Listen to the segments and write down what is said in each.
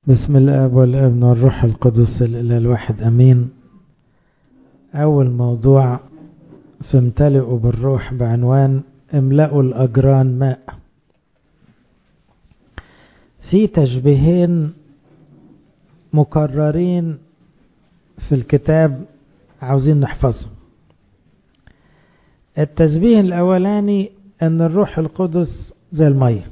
بسم الاب والابن والروح القدس الاله الواحد امين اول موضوع فامتلئوا بالروح بعنوان املأوا الاجران ماء في تشبيهين مكررين في الكتاب عاوزين نحفظهم التشبيه الاولاني ان الروح القدس زي الميه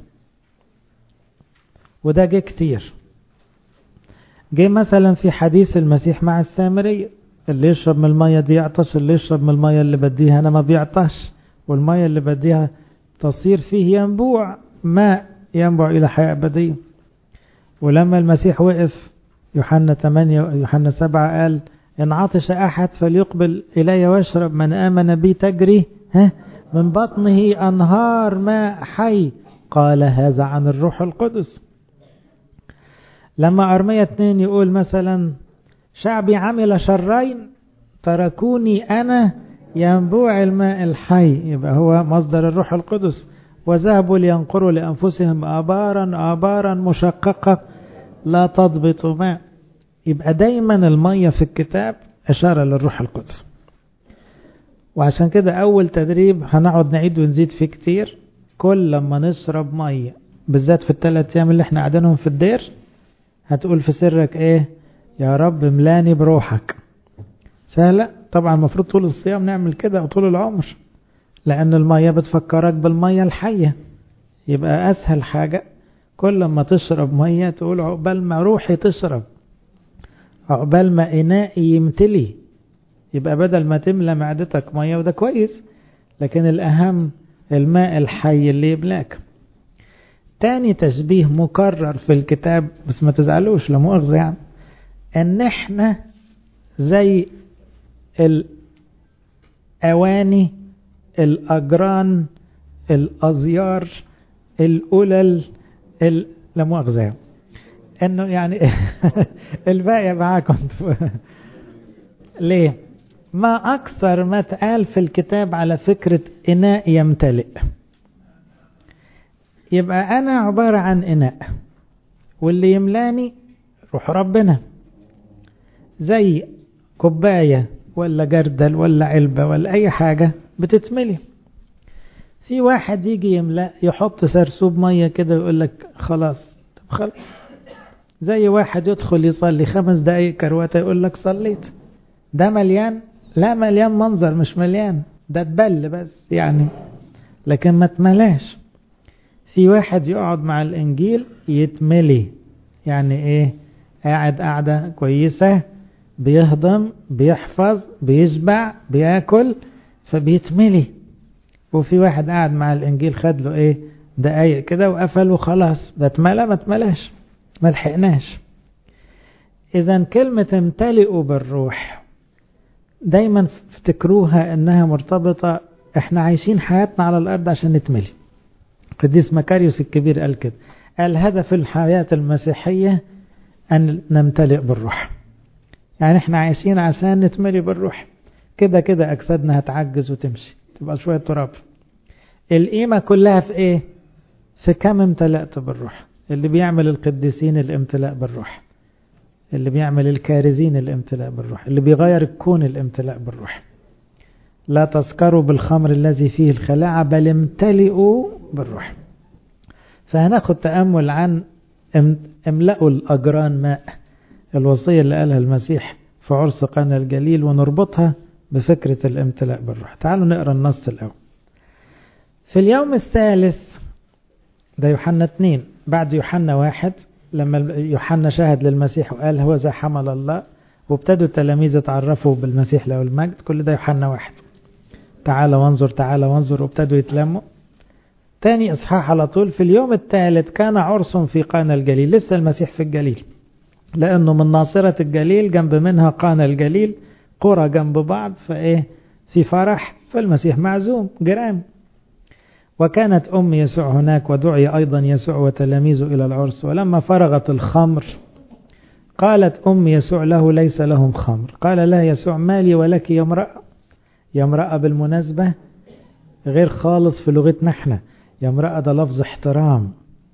وده جه كتير جه مثلا في حديث المسيح مع السامرية اللي يشرب من المية دي يعطش اللي يشرب من المية اللي بديها أنا ما بيعطش والمية اللي بديها تصير فيه ينبوع ماء ينبع إلى حياة أبدية ولما المسيح وقف يوحنا 8 يوحنا 7 قال إن عطش أحد فليقبل إلي واشرب من آمن بي تجري ها من بطنه أنهار ماء حي قال هذا عن الروح القدس لما أرمية اتنين يقول مثلا شعبي عمل شرين تركوني أنا ينبوع الماء الحي يبقى هو مصدر الروح القدس وذهبوا لينقروا لأنفسهم آبارا آبارا مشققة لا تضبط ماء يبقى دايما المية في الكتاب إشارة للروح القدس وعشان كده أول تدريب هنقعد نعيد ونزيد فيه كتير كل لما نشرب مية بالذات في الثلاث أيام اللي احنا قاعدينهم في الدير هتقول في سرك ايه يا رب ملاني بروحك سهلة طبعا المفروض طول الصيام نعمل كده وطول العمر لأن المية بتفكرك بالمية الحية يبقى أسهل حاجة كل ما تشرب مية تقول عقبال ما روحي تشرب عقبال ما إنائي يمتلي يبقى بدل ما تملى معدتك مية وده كويس لكن الأهم الماء الحي اللي يبلاك تاني تشبيه مكرر في الكتاب بس ما تزعلوش لا مؤاخذة يعني ان احنا زي الاواني الاجران الازيار القلل ال... لا مؤاخذة يعني. انه يعني الباقي معاكم ليه ما اكثر ما اتقال في الكتاب على فكرة اناء يمتلئ يبقى أنا عبارة عن إناء واللي يملاني روح ربنا زي كوباية ولا جردل ولا علبة ولا أي حاجة بتتملي في واحد يجي يملأ يحط سرسوب مية كده ويقول لك خلاص طب خلاص زي واحد يدخل يصلي خمس دقايق كرواتة يقول لك صليت ده مليان لا مليان منظر مش مليان ده اتبل بس يعني لكن ما اتملاش في واحد يقعد مع الإنجيل يتملي يعني إيه قاعد قاعدة كويسة بيهضم بيحفظ بيشبع بياكل فبيتملي وفي واحد قاعد مع الإنجيل خد له إيه دقايق كده وقفل وخلاص ده اتملى ما اتملاش ما لحقناش إذا كلمة امتلئوا بالروح دايما افتكروها انها مرتبطة احنا عايشين حياتنا على الارض عشان نتملي قديس مكاريوس الكبير قال كده قال هدف الحياة المسيحية أن نمتلئ بالروح يعني احنا عايشين عشان نتملي بالروح كده كده أجسادنا هتعجز وتمشي تبقى شوية تراب القيمة كلها في ايه في كم امتلأت بالروح اللي بيعمل القديسين الامتلاء بالروح اللي بيعمل الكارزين الامتلاء بالروح اللي بيغير الكون الامتلاء بالروح لا تسكروا بالخمر الذي فيه الخلاعة بل امتلئوا بالروح فهناخد تأمل عن املأوا الأجران ماء الوصية اللي قالها المسيح في عرس قنا الجليل ونربطها بفكرة الامتلاء بالروح تعالوا نقرأ النص الأول في اليوم الثالث ده يوحنا اثنين بعد يوحنا واحد لما يوحنا شاهد للمسيح وقال هو ذا حمل الله وابتدوا التلاميذ يتعرفوا بالمسيح له المجد كل ده يوحنا واحد تعالى وانظر تعالى وانظر وابتدوا يتلموا تاني اصحاح على طول في اليوم الثالث كان عرس في قانا الجليل لسه المسيح في الجليل لانه من ناصرة الجليل جنب منها قانا الجليل قرى جنب بعض فايه في فرح فالمسيح معزوم جيران وكانت أم يسوع هناك ودعي أيضا يسوع وتلاميذه إلى العرس ولما فرغت الخمر قالت أم يسوع له ليس لهم خمر قال لها يسوع مالي ولك يا امرأة يا امرأة بالمناسبة غير خالص في لغتنا احنا يا امرأة ده لفظ احترام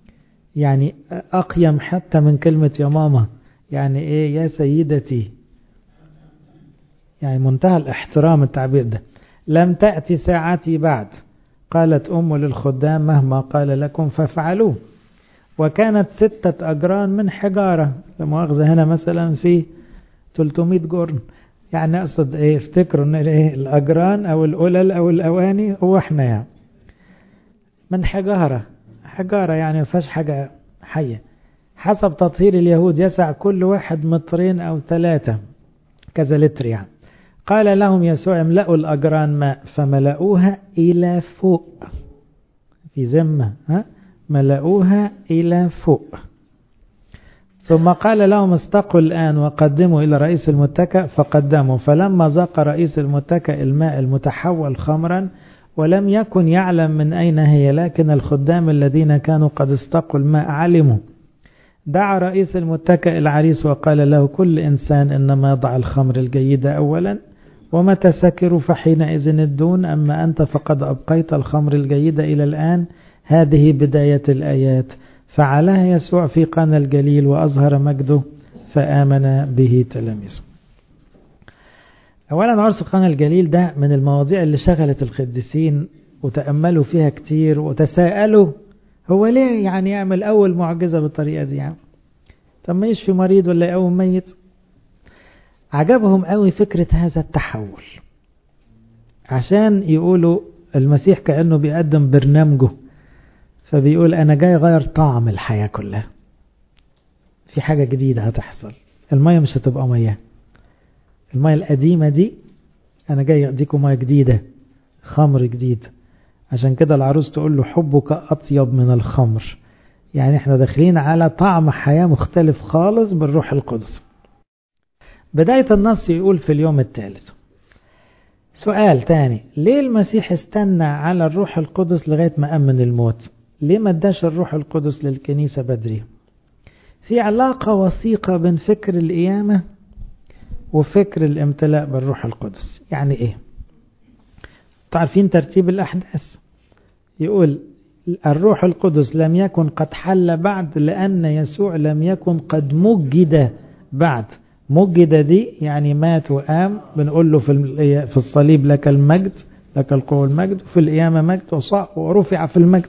يعني أقيم حتى من كلمة يا ماما يعني إيه يا سيدتي يعني منتهى الاحترام التعبير ده لم تأتي ساعتي بعد قالت أم للخدام مهما قال لكم فافعلوه وكانت ستة أجران من حجارة لمؤاخذة هنا مثلا في 300 جرن يعني أقصد إيه افتكروا إن إيه الأجران أو الأولل أو الأواني هو إحنا يعني من حجارة حجارة يعني ما فيهاش حاجة حية حسب تطهير اليهود يسع كل واحد مترين أو ثلاثة كذا لتر يعني قال لهم يسوع املأوا الأجران ماء فملأوها إلى فوق في ذمة ها ملأوها إلى فوق ثم قال لهم استقوا الآن وقدموا إلى رئيس المتكأ فقدموا فلما ذاق رئيس المتكأ الماء المتحول خمرا ولم يكن يعلم من أين هي لكن الخدام الذين كانوا قد استقوا الماء علموا دعا رئيس المتكأ العريس وقال له كل إنسان إنما يضع الخمر الجيدة أولا ومتى سكروا فحينئذ الدون أما أنت فقد أبقيت الخمر الجيدة إلى الآن هذه بداية الآيات فعلها يسوع في قنا الجليل وأظهر مجده فآمن به تلاميذه أولا عرس قنا الجليل ده من المواضيع اللي شغلت القديسين وتأملوا فيها كتير وتساءلوا هو ليه يعني يعمل أول معجزة بالطريقة دي يعني طب ما يشفي مريض ولا يقوم ميت عجبهم قوي فكرة هذا التحول عشان يقولوا المسيح كأنه بيقدم برنامجه فبيقول أنا جاي أغير طعم الحياة كلها في حاجة جديدة هتحصل المية مش هتبقى مية المية القديمة دي أنا جاي أديكم مية جديدة خمر جديد عشان كده العروس تقول له حبك أطيب من الخمر يعني احنا داخلين على طعم حياة مختلف خالص بالروح القدس بداية النص يقول في اليوم الثالث سؤال تاني ليه المسيح استنى على الروح القدس لغاية ما أمن الموت ليه ما اداش الروح القدس للكنيسة بدري في علاقة وثيقة بين فكر القيامة وفكر الامتلاء بالروح القدس يعني ايه تعرفين ترتيب الأحداث يقول الروح القدس لم يكن قد حل بعد لأن يسوع لم يكن قد مجد بعد مجد دي يعني مات وقام بنقول له في في الصليب لك المجد لك القوة المجد وفي القيامة مجد ورفع في المجد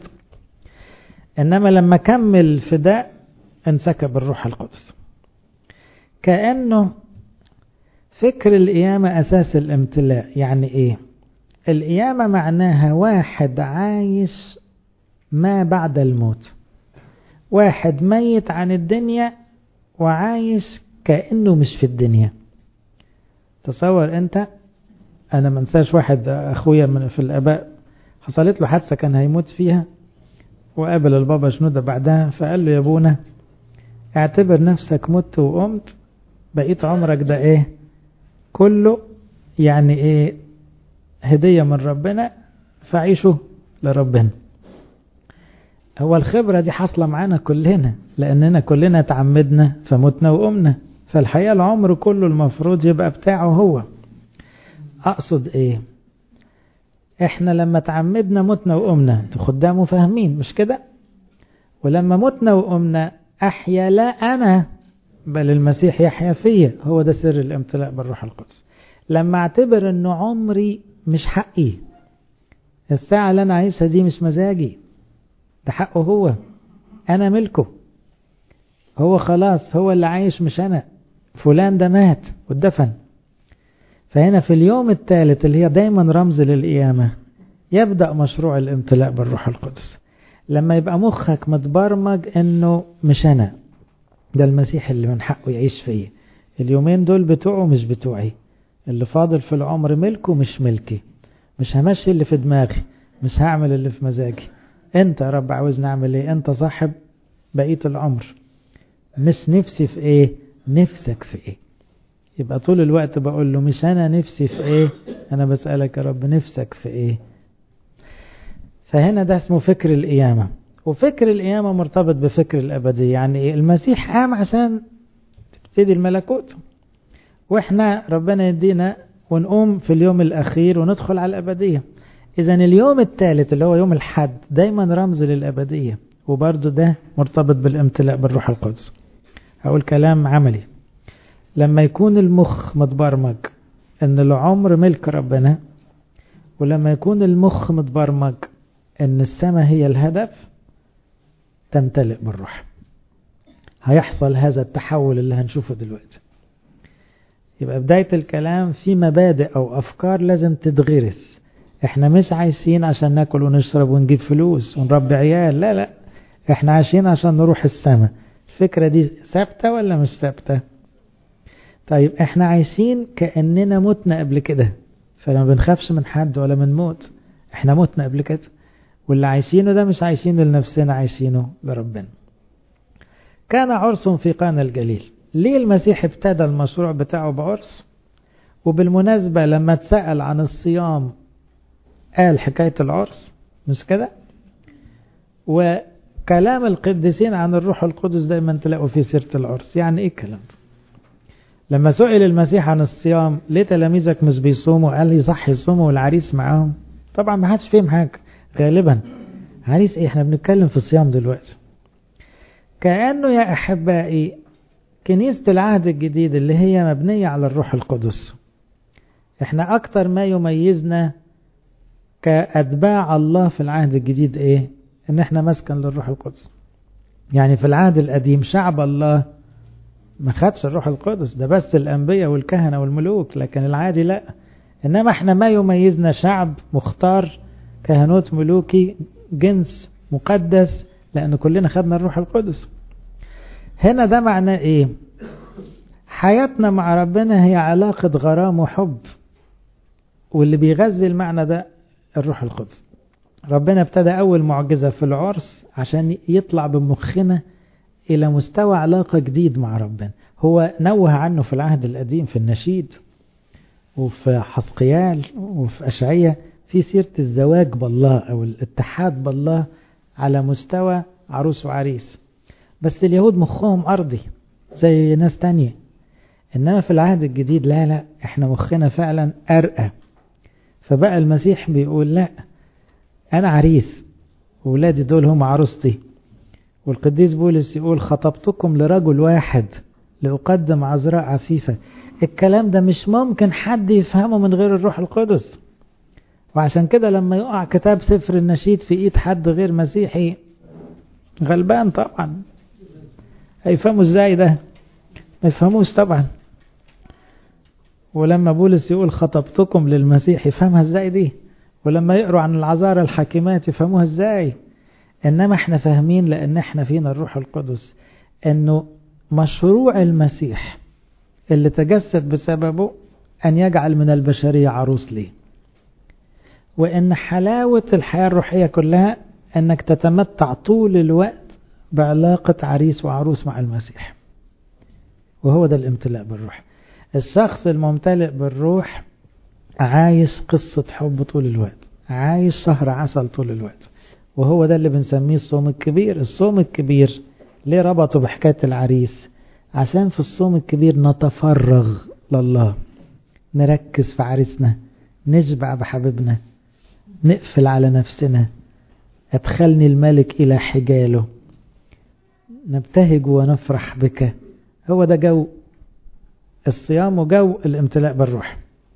إنما لما كمل الفداء انسكب الروح القدس كأنه فكر القيامة أساس الامتلاء يعني إيه القيامة معناها واحد عايش ما بعد الموت واحد ميت عن الدنيا وعايش كأنه مش في الدنيا تصور انت انا منساش واحد اخويا من في الاباء حصلت له حادثة كان هيموت فيها وقابل البابا شنودة بعدها فقال له يا ابونا اعتبر نفسك مت وقمت بقيت عمرك ده ايه كله يعني ايه هدية من ربنا فعيشه لربنا هو الخبرة دي حاصلة معانا كلنا لأننا كلنا تعمدنا فمتنا وقمنا فالحقيقة العمر كله المفروض يبقى بتاعه هو أقصد إيه إحنا لما تعمدنا متنا وقمنا انتوا خدام فاهمين مش كده ولما متنا وقمنا أحيا لا أنا بل المسيح يحيا فيا هو ده سر الامتلاء بالروح القدس لما اعتبر انه عمري مش حقي الساعة اللي انا عايشها دي مش مزاجي ده حقه هو انا ملكه هو خلاص هو اللي عايش مش انا فلان ده مات واتدفن فهنا في اليوم الثالث اللي هي دايما رمز للقيامة يبدأ مشروع الامتلاء بالروح القدس لما يبقى مخك متبرمج انه مش انا ده المسيح اللي من حقه يعيش فيا اليومين دول بتوعه مش بتوعي اللي فاضل في العمر ملكه مش ملكي مش همشي اللي في دماغي مش هعمل اللي في مزاجي انت يا رب عاوزني اعمل ايه انت صاحب بقية العمر مش نفسي في ايه نفسك في ايه يبقى طول الوقت بقول له مش انا نفسي في ايه انا بسألك يا رب نفسك في ايه فهنا ده اسمه فكر القيامة وفكر القيامة مرتبط بفكر الأبدية يعني إيه المسيح قام عشان تبتدي الملكوت وإحنا ربنا يدينا ونقوم في اليوم الأخير وندخل على الأبدية إذا اليوم الثالث اللي هو يوم الحد دايما رمز للأبدية وبرضه ده مرتبط بالامتلاء بالروح القدس هقول كلام عملي لما يكون المخ متبرمج ان العمر ملك ربنا ولما يكون المخ متبرمج ان السماء هي الهدف تمتلئ بالروح هيحصل هذا التحول اللي هنشوفه دلوقتي يبقى بداية الكلام في مبادئ أو أفكار لازم تتغرس احنا مش عايشين عشان ناكل ونشرب ونجيب فلوس ونربي عيال لا لا احنا عايشين عشان نروح السماء الفكرة دي ثابتة ولا مش ثابتة طيب احنا عايشين كأننا متنا قبل كده فلما بنخافش من حد ولا من موت احنا متنا قبل كده واللي عايشينه ده مش عايشينه لنفسنا عايشينه لربنا كان عرس في قانا الجليل ليه المسيح ابتدى المشروع بتاعه بعرس وبالمناسبة لما اتسأل عن الصيام قال حكاية العرس مش كده وكلام القديسين عن الروح القدس دايما تلاقوا فيه سيرة العرس يعني ايه الكلام ده لما سئل المسيح عن الصيام ليه تلاميذك مش بيصوموا قال لي صح يصوموا والعريس معاهم طبعا ما حدش فهم حاجة غالبا عريس ايه احنا بنتكلم في الصيام دلوقتي كأنه يا أحبائي كنيسة العهد الجديد اللي هي مبنية على الروح القدس احنا أكتر ما يميزنا كأتباع الله في العهد الجديد ايه ان احنا مسكن للروح القدس يعني في العهد القديم شعب الله ما خدش الروح القدس ده بس الأنبياء والكهنة والملوك لكن العادي لا إنما احنا ما يميزنا شعب مختار كهنوت ملوكي جنس مقدس لأن كلنا خدنا الروح القدس هنا ده معناه إيه حياتنا مع ربنا هي علاقة غرام وحب واللي بيغذي المعنى ده الروح القدس ربنا ابتدى أول معجزة في العرس عشان يطلع بمخنا إلى مستوى علاقة جديد مع ربنا هو نوه عنه في العهد القديم في النشيد وفي حسقيال وفي أشعية في سيرة الزواج بالله أو الاتحاد بالله على مستوى عروس وعريس بس اليهود مخهم أرضي زي ناس تانية إنما في العهد الجديد لا لا إحنا مخنا فعلا أرقى فبقى المسيح بيقول لا أنا عريس وولادي دول هم عروستي والقديس بولس يقول خطبتكم لرجل واحد لأقدم عذراء عفيفة الكلام ده مش ممكن حد يفهمه من غير الروح القدس وعشان كده لما يقع كتاب سفر النشيد في ايد حد غير مسيحي غلبان طبعا هيفهموا ازاي ده ما يفهموش طبعا ولما بولس يقول خطبتكم للمسيح يفهمها ازاي دي ولما يقروا عن العذارى الحاكمات يفهموها ازاي انما احنا فاهمين لان احنا فينا الروح القدس انه مشروع المسيح اللي تجسد بسببه ان يجعل من البشرية عروس ليه وان حلاوة الحياة الروحية كلها انك تتمتع طول الوقت بعلاقة عريس وعروس مع المسيح وهو ده الامتلاء بالروح الشخص الممتلئ بالروح عايش قصة حب طول الوقت عايش شهر عسل طول الوقت وهو ده اللي بنسميه الصوم الكبير الصوم الكبير ليه ربطه بحكاية العريس عشان في الصوم الكبير نتفرغ لله نركز في عريسنا نشبع بحبيبنا نقفل على نفسنا أدخلني الملك إلى حجاله نبتهج ونفرح بك هو ده جو الصيام وجو الامتلاء بالروح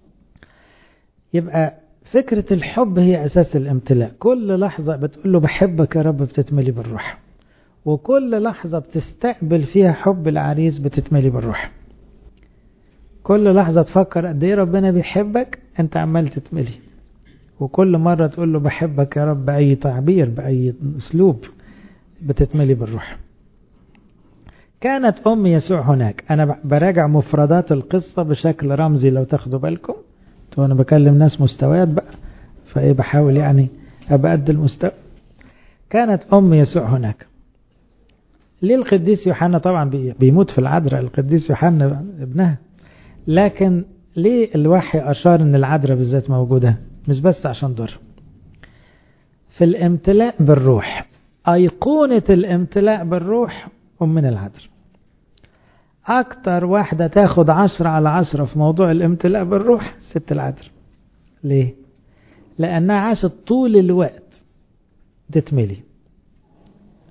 يبقى فكرة الحب هي أساس الامتلاء كل لحظة بتقول له بحبك يا رب بتتملي بالروح وكل لحظة بتستقبل فيها حب العريس بتتملي بالروح كل لحظة تفكر قد ايه ربنا بيحبك انت عمال تتملي وكل مرة تقول له بحبك يا رب بأي تعبير بأي أسلوب بتتملي بالروح كانت أم يسوع هناك أنا براجع مفردات القصة بشكل رمزي لو تاخدوا بالكم وأنا بكلم ناس مستويات بقى فإيه بحاول يعني أبقى قد المستوى كانت أم يسوع هناك ليه القديس يوحنا طبعا بيموت في العذراء القديس يوحنا ابنها لكن ليه الوحي أشار أن العذراء بالذات موجودة مش بس عشان دور في الامتلاء بالروح أيقونة الامتلاء بالروح أمنا العذراء أكتر واحدة تاخد عشرة على عشرة في موضوع الامتلاء بالروح ست العذراء ليه؟ لأنها عاشت طول الوقت تتملي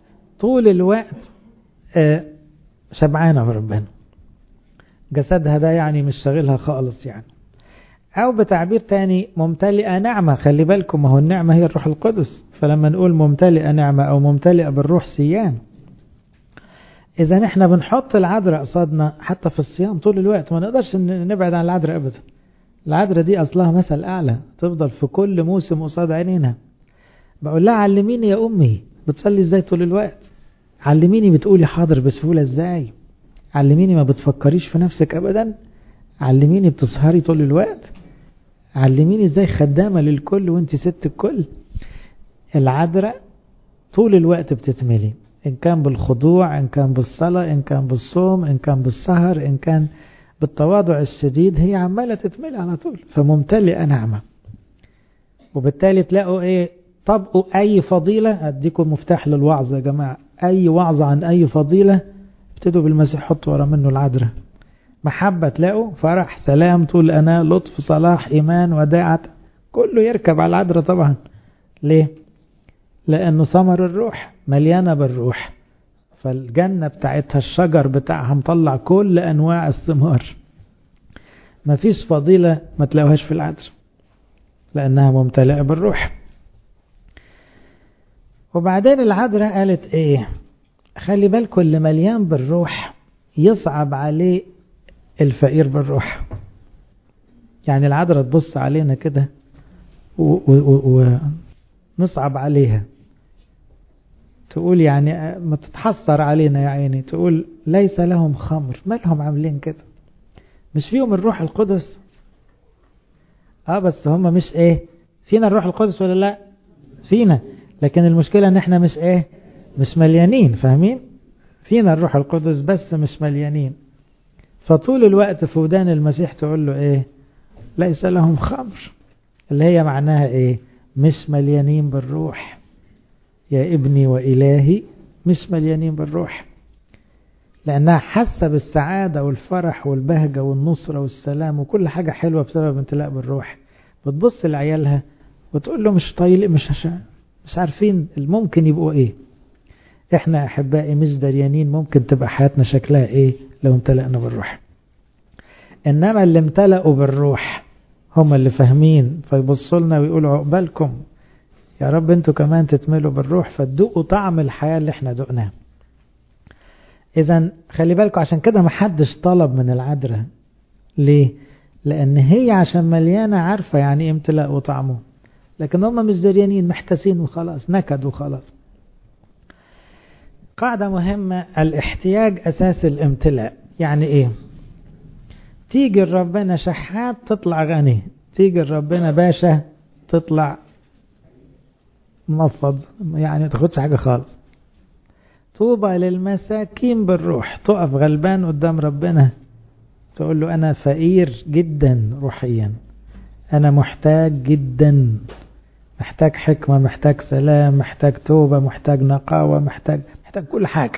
طول الوقت شبعانة بربنا جسدها ده يعني مش شاغلها خالص يعني أو بتعبير تاني ممتلئة نعمة خلي بالكم ما هو النعمة هي الروح القدس فلما نقول ممتلئة نعمة أو ممتلئة بالروح سيان إذا احنا بنحط العذراء قصادنا حتى في الصيام طول الوقت ما نقدرش نبعد عن العذراء أبدا العذراء دي أصلها مثل أعلى تفضل في كل موسم قصاد عينينا بقول لها علميني يا أمي بتصلي إزاي طول الوقت علميني بتقولي حاضر بسهولة إزاي علميني ما بتفكريش في نفسك أبدا علميني بتسهري طول الوقت علميني إزاي خدامة للكل وانت ست الكل العذراء طول الوقت بتتملي إن كان بالخضوع إن كان بالصلاة إن كان بالصوم إن كان بالسهر إن كان بالتواضع الشديد هي عمالة تتملي على طول فممتلئة نعمة وبالتالي تلاقوا إيه طبقوا أي فضيلة أديكم مفتاح للوعظ يا جماعة أي وعظ عن أي فضيلة ابتدوا بالمسيح حطوا ورا منه العذراء محبة تلاقوا فرح سلام طول أنا لطف صلاح إيمان وداعة كله يركب على العذراء طبعا ليه لأنه ثمر الروح مليانة بالروح فالجنة بتاعتها الشجر بتاعها مطلع كل أنواع الثمار مفيش فضيلة ما تلاقوهاش في العذراء لأنها ممتلئة بالروح وبعدين العذراء قالت ايه خلي بالكم اللي مليان بالروح يصعب عليه الفقير بالروح يعني العذراء تبص علينا كده ونصعب عليها تقول يعني ما تتحسر علينا يا عيني تقول ليس لهم خمر ما لهم عاملين كده مش فيهم الروح القدس اه بس هم مش ايه فينا الروح القدس ولا لا فينا لكن المشكلة ان احنا مش ايه مش مليانين فاهمين فينا الروح القدس بس مش مليانين فطول الوقت في ودان المسيح تقول له ايه ليس لهم خمر اللي هي معناها ايه مش مليانين بالروح يا ابني وإلهي مش مليانين بالروح لأنها حاسة بالسعادة والفرح والبهجة والنصرة والسلام وكل حاجة حلوة بسبب امتلاء بالروح بتبص لعيالها وتقول له مش طايل مش عشان مش عارفين الممكن يبقوا ايه احنا احبائي مش دريانين ممكن تبقى حياتنا شكلها ايه لو امتلأنا بالروح انما اللي امتلأوا بالروح هم اللي فاهمين فيبصوا لنا ويقولوا عقبالكم يا رب انتوا كمان تتملوا بالروح فتدوقوا طعم الحياة اللي احنا دقناه اذا خلي بالكم عشان كده ما حدش طلب من العذراء ليه لان هي عشان مليانة عارفة يعني ايه امتلاء وطعمه لكن هم مش دريانين محتاسين وخلاص نكد وخلاص قاعدة مهمة الاحتياج أساس الامتلاء يعني إيه تيجي ربنا شحات تطلع غني تيجي ربنا باشا تطلع منفض يعني تاخدش حاجة خالص طوبى للمساكين بالروح تقف غلبان قدام ربنا تقول له أنا فقير جدا روحيا أنا محتاج جدا محتاج حكمة محتاج سلام محتاج توبة محتاج نقاوة محتاج محتاج كل حاجة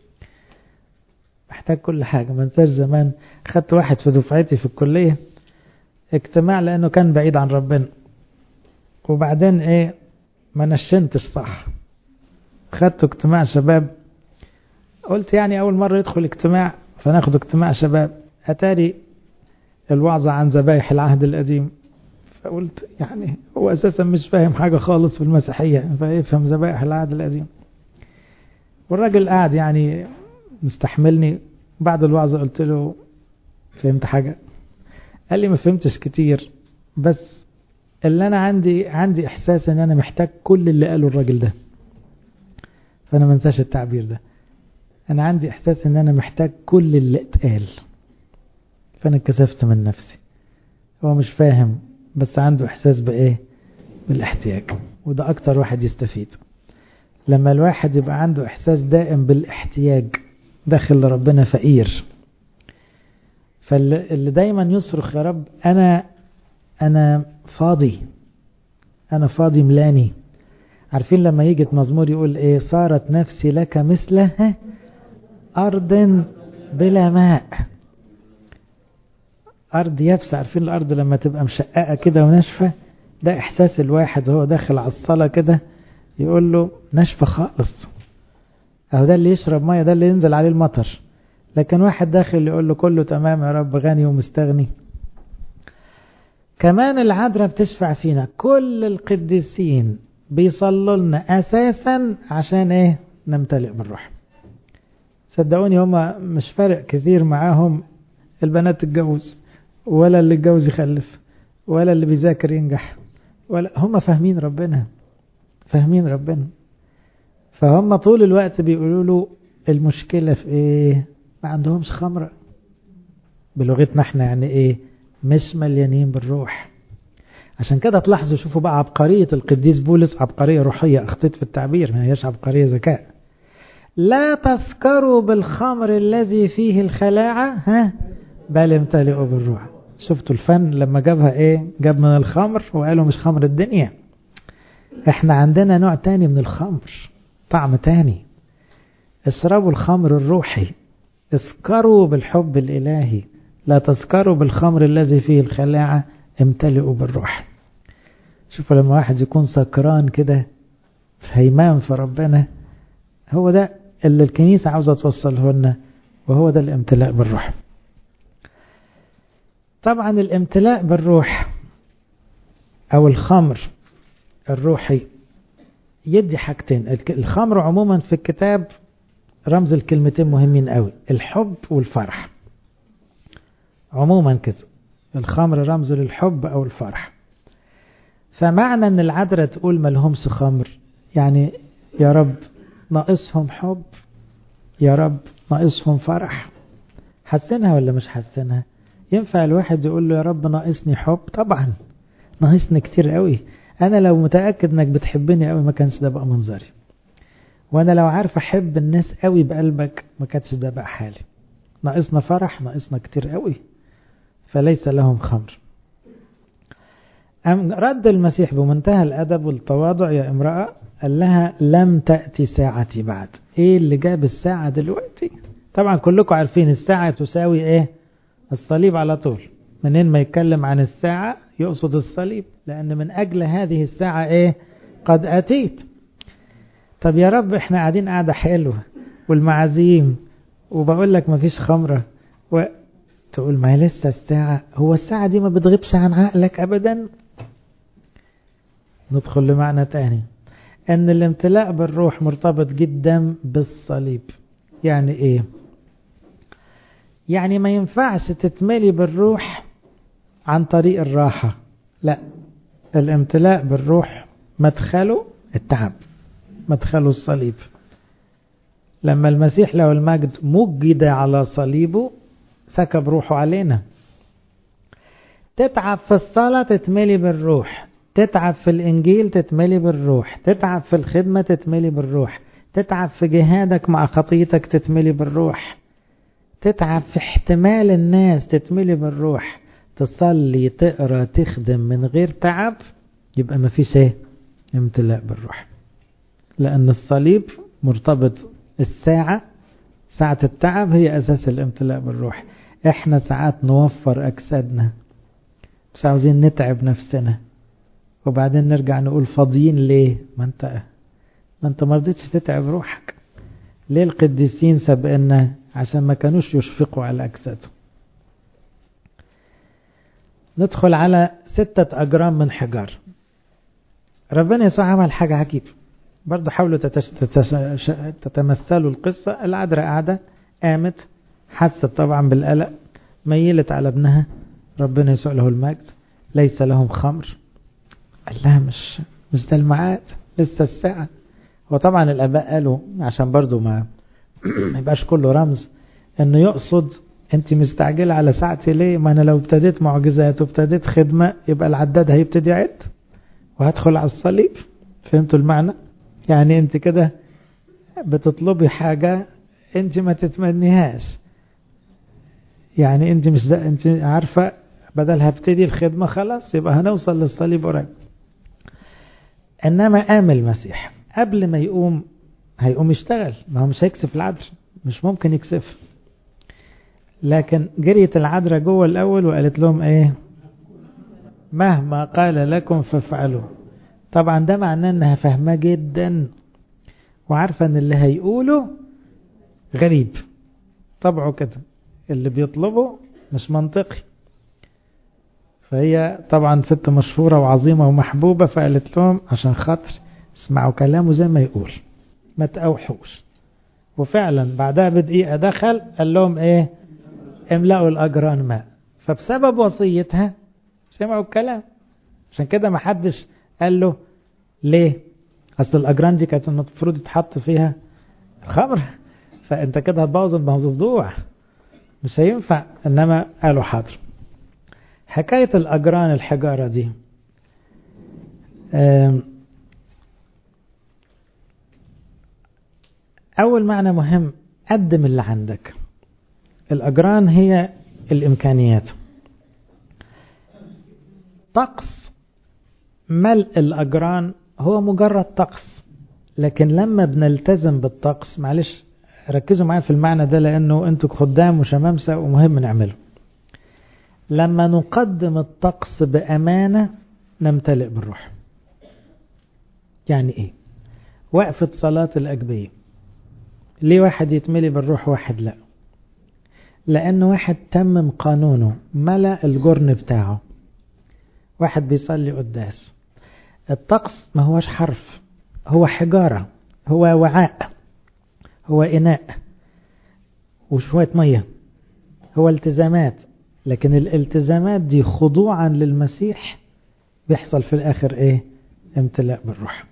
محتاج كل حاجة ما انساش زمان خدت واحد في دفعتي في الكلية اجتماع لأنه كان بعيد عن ربنا وبعدين ايه ما نشنتش صح خدته اجتماع شباب قلت يعني أول مرة يدخل اجتماع فناخد اجتماع شباب أتاري الوعظة عن ذبايح العهد القديم فقلت يعني هو أساسا مش فاهم حاجة خالص في المسيحية فيفهم ذبائح العهد القديم والراجل قاعد يعني مستحملني بعد الوعظة قلت له فهمت حاجة قال لي ما فهمتش كتير بس اللي أنا عندي عندي إحساس إن أنا محتاج كل اللي قاله الراجل ده فأنا ما انساش التعبير ده أنا عندي إحساس إن أنا محتاج كل اللي اتقال فأنا اتكسفت من نفسي هو مش فاهم بس عنده إحساس بإيه بالاحتياج وده أكتر واحد يستفيد لما الواحد يبقى عنده إحساس دائم بالاحتياج داخل لربنا فقير فاللي دايما يصرخ يا رب أنا أنا فاضي أنا فاضي ملاني عارفين لما يجي مزمور يقول إيه صارت نفسي لك مثل أرض بلا ماء أرض يابسة عارفين الأرض لما تبقى مشققة كده وناشفة ده إحساس الواحد وهو داخل على الصلاة كده يقول له ناشفة خالص اهو ده اللي يشرب ميه ده اللي ينزل عليه المطر لكن واحد داخل يقول له كله تمام يا رب غني ومستغني كمان العذراء بتشفع فينا كل القديسين بيصلوا لنا اساسا عشان ايه نمتلئ بالروح صدقوني هما مش فارق كثير معاهم البنات تتجوز ولا اللي اتجوز يخلف ولا اللي بيذاكر ينجح ولا هم فاهمين ربنا فاهمين ربنا فهم طول الوقت بيقولوا له المشكلة في ايه ما عندهمش خمرة بلغتنا احنا يعني ايه مش مليانين بالروح عشان كده تلاحظوا شوفوا بقى عبقرية القديس بولس عبقرية روحية اخطيت في التعبير ما هيش عبقرية ذكاء لا تسكروا بالخمر الذي فيه الخلاعة ها بل امتلئوا بالروح شفتوا الفن لما جابها ايه جاب من الخمر وقالوا مش خمر الدنيا احنا عندنا نوع تاني من الخمر طعم تاني اشربوا الخمر الروحي اسكروا بالحب الالهي لا تسكروا بالخمر الذي فيه الخلاعة امتلئوا بالروح شوفوا لما واحد يكون سكران كده في هيمان في ربنا هو ده اللي الكنيسة عاوزة توصله لنا وهو ده الامتلاء بالروح طبعا الامتلاء بالروح او الخمر الروحي يدي حاجتين الخمر عموما في الكتاب رمز الكلمتين مهمين قوي الحب والفرح عموما كده الخمر رمز للحب او الفرح فمعنى ان العذراء تقول ملهمش خمر يعني يا رب ناقصهم حب يا رب ناقصهم فرح حسنها ولا مش حسنها ينفع الواحد يقول له يا رب ناقصني حب طبعا ناقصني كتير قوي انا لو متاكد انك بتحبني قوي ما كانش ده بقى منظري وانا لو عارف احب الناس قوي بقلبك ما كانش ده بقى حالي ناقصنا فرح ناقصنا كتير قوي فليس لهم خمر أم رد المسيح بمنتهى الأدب والتواضع يا امرأة قال لها لم تأتي ساعتي بعد ايه اللي جاب الساعة دلوقتي طبعا كلكم عارفين الساعة تساوي ايه الصليب على طول منين ما يتكلم عن الساعة يقصد الصليب لأن من أجل هذه الساعة إيه قد أتيت طب يا رب إحنا قاعدين قاعدة حلوة والمعازيم وبقول لك مفيش خمرة و... تقول ما هي لسه الساعة هو الساعة دي ما بتغيبش عن عقلك أبدا ندخل لمعنى تاني أن الامتلاء بالروح مرتبط جدا بالصليب يعني إيه يعني ما ينفعش تتملي بالروح عن طريق الراحة لا الامتلاء بالروح مدخله التعب مدخله الصليب لما المسيح له المجد مجد على صليبه سكب روحه علينا تتعب في الصلاة تتملي بالروح تتعب في الإنجيل تتملي بالروح تتعب في الخدمة تتملي بالروح تتعب في جهادك مع خطيتك تتملي بالروح تتعب في احتمال الناس تتملي بالروح تصلي تقرا تخدم من غير تعب يبقى ما فيش ايه امتلاء بالروح لان الصليب مرتبط الساعة ساعة التعب هي اساس الامتلاء بالروح احنا ساعات نوفر اجسادنا بس عاوزين نتعب نفسنا وبعدين نرجع نقول فاضيين ليه ما انت ما انت ما رضيتش تتعب روحك ليه القديسين سبقنا عشان ما كانوش يشفقوا على أجسادهم ندخل على ستة أجرام من حجار ربنا يسوع عمل حاجة عجيبة برضه حاولوا تتش... تتش... تتمثلوا القصة العذراء قاعدة قامت حست طبعا بالقلق ميلت على ابنها ربنا يسوع له المجد ليس لهم خمر قال لها مش مش ده الميعاد لسه الساعة وطبعا الآباء قالوا عشان برضه ما ما يبقاش كله رمز انه يقصد انت مستعجله على ساعتي ليه ما انا لو ابتديت معجزات وابتديت خدمه يبقى العداد هيبتدي يعد وهدخل على الصليب فهمتوا المعنى يعني انت كده بتطلبي حاجه انت ما تتمنيهاش يعني انت مش انت عارفه بدل هبتدي الخدمه خلاص يبقى هنوصل للصليب قريب انما قام المسيح قبل ما يقوم هيقوم يشتغل ما هو مش هيكسف العذر مش ممكن يكسف لكن جريت العذراء جوه الاول وقالت لهم ايه مهما قال لكم فافعلوا طبعا ده معناه انها فاهمه جدا وعارفه ان اللي هيقوله غريب طبعه كده اللي بيطلبه مش منطقي فهي طبعا ست مشهورة وعظيمة ومحبوبة فقالت لهم عشان خاطر اسمعوا كلامه زي ما يقول ما تأوحوش وفعلا بعدها بدقيقة دخل قال لهم ايه املأوا الأجران ماء فبسبب وصيتها سمعوا الكلام عشان كده ما حدش قال له ليه اصل الأجران دي كانت المفروض يتحط فيها خمر فانت كده هتبوظ الموضوع مش هينفع انما قالوا حاضر حكاية الأجران الحجارة دي أول معنى مهم قدم اللي عندك الأجران هي الإمكانيات طقس ملء الأجران هو مجرد طقس لكن لما بنلتزم بالطقس معلش ركزوا معايا في المعنى ده لأنه أنتوا خدام وشمامسة ومهم نعمله لما نقدم الطقس بأمانة نمتلئ بالروح يعني إيه وقفة صلاة الأجبية ليه واحد يتملي بالروح واحد لا لأن واحد تمم قانونه ملأ الجرن بتاعه واحد بيصلي قداس الطقس ما هوش حرف هو حجارة هو وعاء هو إناء وشوية مية هو التزامات لكن الالتزامات دي خضوعا للمسيح بيحصل في الآخر إيه امتلاء بالروح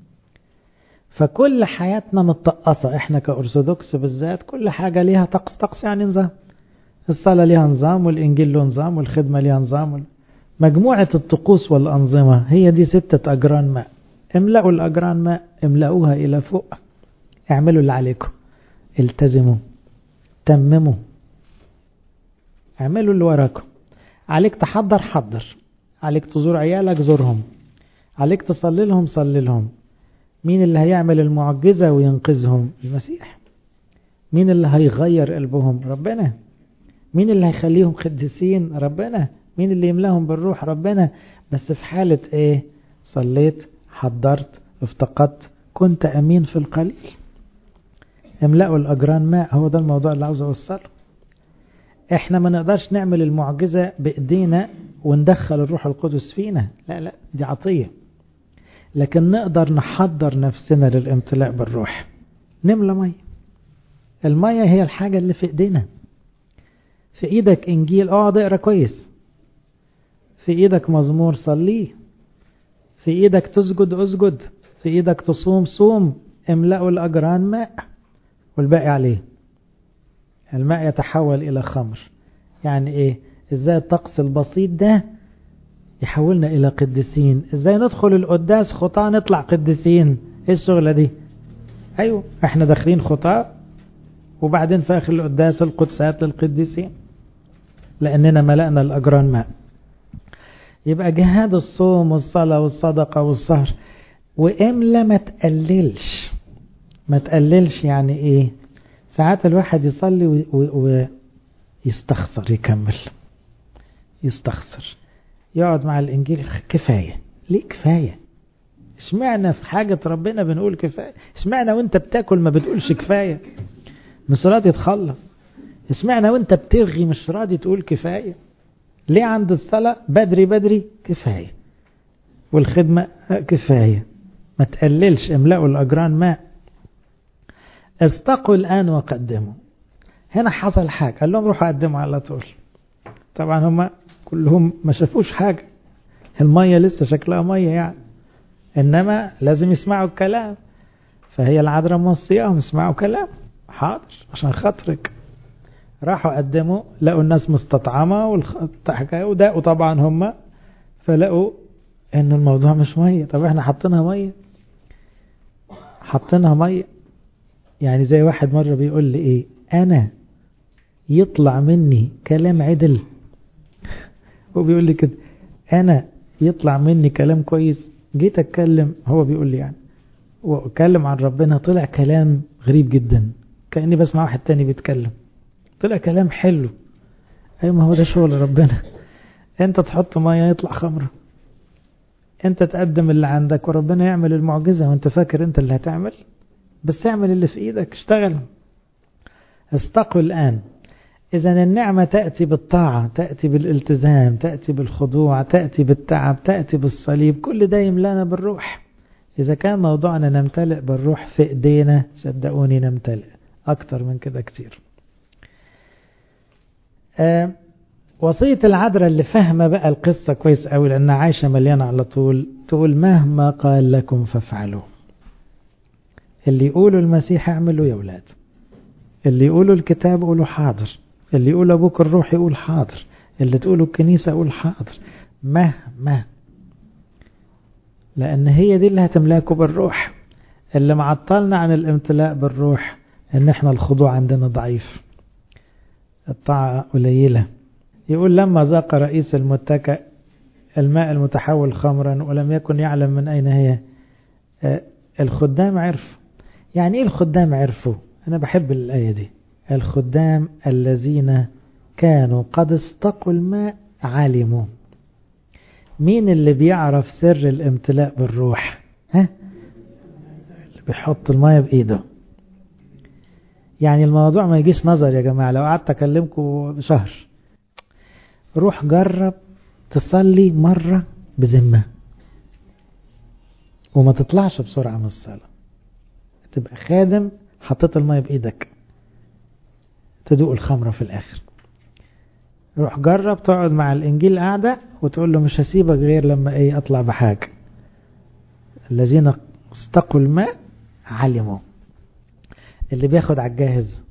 فكل حياتنا متطقصة احنا كأرثوذكس بالذات كل حاجة ليها طقس طقس يعني نظام الصلاة ليها نظام والإنجيل له نظام والخدمة ليها نظام مجموعة الطقوس والأنظمة هي دي ستة أجران ماء املأوا الأجران ماء املأوها إلى فوق اعملوا اللي عليكم التزموا تمموا اعملوا اللي وراكم عليك تحضر حضر عليك تزور عيالك زورهم عليك تصلي لهم صلي لهم مين اللي هيعمل المعجزة وينقذهم المسيح مين اللي هيغير قلبهم ربنا مين اللي هيخليهم قديسين ربنا مين اللي يملاهم بالروح ربنا بس في حالة ايه صليت حضرت افتقدت كنت امين في القليل املأوا الاجران ماء هو ده الموضوع اللي عاوز اوصله احنا ما نقدرش نعمل المعجزة بايدينا وندخل الروح القدس فينا لا لا دي عطية لكن نقدر نحضر نفسنا للامتلاء بالروح نملى مية المية هي الحاجة اللي في ايدينا في ايدك انجيل اقعد اقرا كويس في ايدك مزمور صليه في ايدك تسجد اسجد في ايدك تصوم صوم املأوا الاجران ماء والباقي عليه الماء يتحول الى خمر يعني ايه ازاي الطقس البسيط ده يحولنا الى قديسين ازاي ندخل القداس خطاة نطلع قديسين ايه الشغلة دي ايوه احنا داخلين خطاة وبعدين في اخر القداس القدسات للقديسين لاننا ملأنا الاجران ماء يبقى جهاد الصوم والصلاة والصدقة والسهر واملا ما تقللش ما تقللش يعني ايه ساعات الواحد يصلي ويستخسر يكمل يستخسر يقعد مع الانجيل كفاية ليه كفاية اشمعنا في حاجة ربنا بنقول كفاية اشمعنا وانت بتاكل ما بتقولش كفاية مش راضي تخلص اشمعنا وانت بترغي مش راضي تقول كفاية ليه عند الصلاة بدري بدري كفاية والخدمة كفاية ما تقللش املأوا الأجران ماء استقوا الآن وقدموا هنا حصل حاجة قال لهم روحوا قدموا على طول طبعا هم كلهم ما شافوش حاجة المية لسه شكلها مية يعني إنما لازم يسمعوا الكلام فهي العذراء موصياهم يسمعوا كلام حاضر عشان خاطرك راحوا قدموا لقوا الناس مستطعمة والحكاية وداقوا طبعا هم فلقوا ان الموضوع مش مية طب احنا حطينها مية حطينها مية يعني زي واحد مرة بيقول لي ايه انا يطلع مني كلام عدل وبيقول لي كده انا يطلع مني كلام كويس جيت اتكلم هو بيقول لي يعني واتكلم عن ربنا طلع كلام غريب جدا كاني بسمع واحد تاني بيتكلم طلع كلام حلو ايوه ما هو ده شغل ربنا انت تحط ميه يطلع خمره انت تقدم اللي عندك وربنا يعمل المعجزه وانت فاكر انت اللي هتعمل بس اعمل اللي في ايدك اشتغل استقوا الآن إذا النعمة تأتي بالطاعة تأتي بالالتزام تأتي بالخضوع تأتي بالتعب تأتي بالصليب كل ده يملانا بالروح إذا كان موضوعنا نمتلئ بالروح في إيدينا صدقوني نمتلئ أكتر من كده كتير آه وصية العذراء اللي فاهمة بقى القصة كويس قوي لأنها عايشة مليانة على طول تقول مهما قال لكم فافعلوا اللي يقولوا المسيح اعملوا يا ولاد اللي يقولوا الكتاب قولوا حاضر اللي يقول أبوك الروح يقول حاضر اللي تقولوا الكنيسة يقول حاضر مهما لأن هي دي اللي هتملاكوا بالروح اللي معطلنا عن الامتلاء بالروح ان احنا الخضوع عندنا ضعيف الطاعة قليلة يقول لما ذاق رئيس المتكأ الماء المتحول خمرا ولم يكن يعلم من أين هي الخدام عرفوا يعني ايه الخدام عرفوا أنا بحب الآية دي الخدام الذين كانوا قد استقوا الماء علموا مين اللي بيعرف سر الامتلاء بالروح ها اللي بيحط الماء بإيده يعني الموضوع ما يجيش نظر يا جماعة لو قعدت أكلمكم شهر روح جرب تصلي مرة بذمة وما تطلعش بسرعة من الصلاة تبقى خادم حطيت المية بإيدك تدوق الخمرة في الآخر روح جرب تقعد مع الإنجيل قاعدة وتقول له مش هسيبك غير لما إيه أطلع بحاجة الذين استقوا الماء علموا اللي بياخد على الجاهز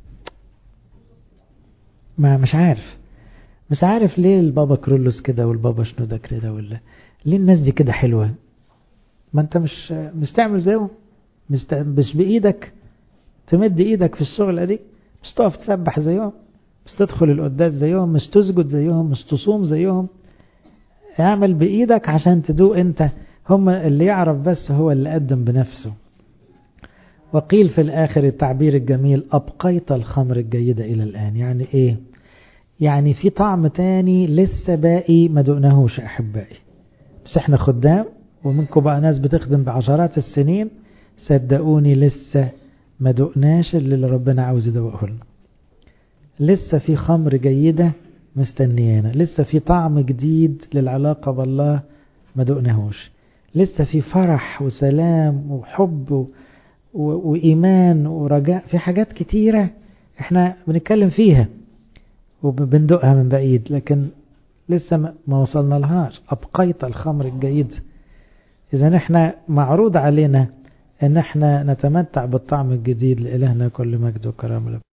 ما مش عارف مش عارف ليه البابا كرولوس كده والبابا شنودة كده ولا ليه الناس دي كده حلوة ما انت مش مش تعمل زيهم مش مش بايدك تمد ايدك في الشغلة دي مش تقف تسبح زيهم مش تدخل القداس زيهم مش تسجد زيهم مش تصوم زيهم اعمل بايدك عشان تدوق انت هم اللي يعرف بس هو اللي قدم بنفسه وقيل في الآخر التعبير الجميل أبقيت الخمر الجيدة إلى الآن يعني إيه يعني في طعم تاني لسه باقي ما دقناهوش أحبائي بس احنا خدام ومنكم بقى ناس بتخدم بعشرات السنين صدقوني لسه ما دقناش اللي ربنا عاوز يدوقه لنا لسه في خمر جيدة مستنيانا لسه في طعم جديد للعلاقة بالله ما دقناهوش لسه في فرح وسلام وحب و... و... وإيمان ورجاء في حاجات كتيرة احنا بنتكلم فيها وبندقها من بعيد لكن لسه ما وصلنا لهاش أبقيت الخمر الجيد إذا احنا معروض علينا ان احنا نتمتع بالطعم الجديد لإلهنا كل مجد وكرامة